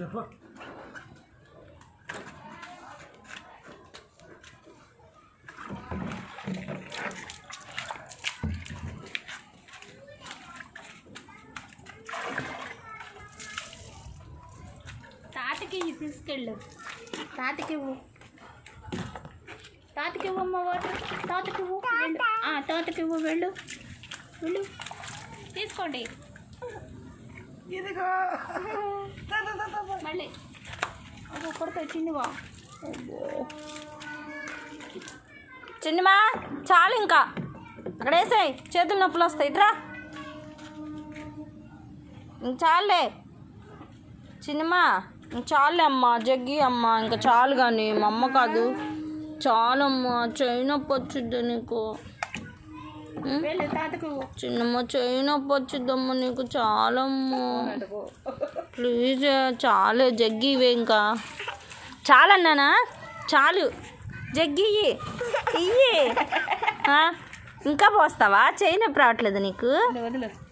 చెప్పు తాతకి ఇవి తీసుకెళ్ళు తాతకి ఇవ్వు తాతకి ఇవ్వమ్మ వాటర్ తాతకి ఇవ్వు వెళ్ళు ఆ, తాతకి ఇవ్వు వెళ్ళు వెళ్ళు తీసుకోండి ఇదిగో మళ్ళీ అదో కొడతా చిన్నవా చిన్నమా చాలు ఇంకా అక్కడ వేసాయి చేతులు నొప్పులు వస్తాయి ఇట్రా ఇంక చాలులే చిన్నమా ఇంక చాలులే అమ్మా జగ్గి అమ్మా ఇంకా చాలు కానీ మా అమ్మ కాదు చాలమ్మా చేయి నొప్పి వచ్చిద్ది నీకు ఉం? వెళ్ళు తాతకు ఇవ్వు చిన్నమ్మ చేయి నొప్పి వచ్చిద్దమ్మా నీకు చాలమ్మా ప్లీజ్ చాలే జగ్గి ఇవే ఇంకా చాలన్నానా చాలు జగ్గి ఇయ్యి ఇయ్యి ఆ? ఇంకా పోస్తావా చేయి నొప్పి రావట్లేదు నీకు వదిలు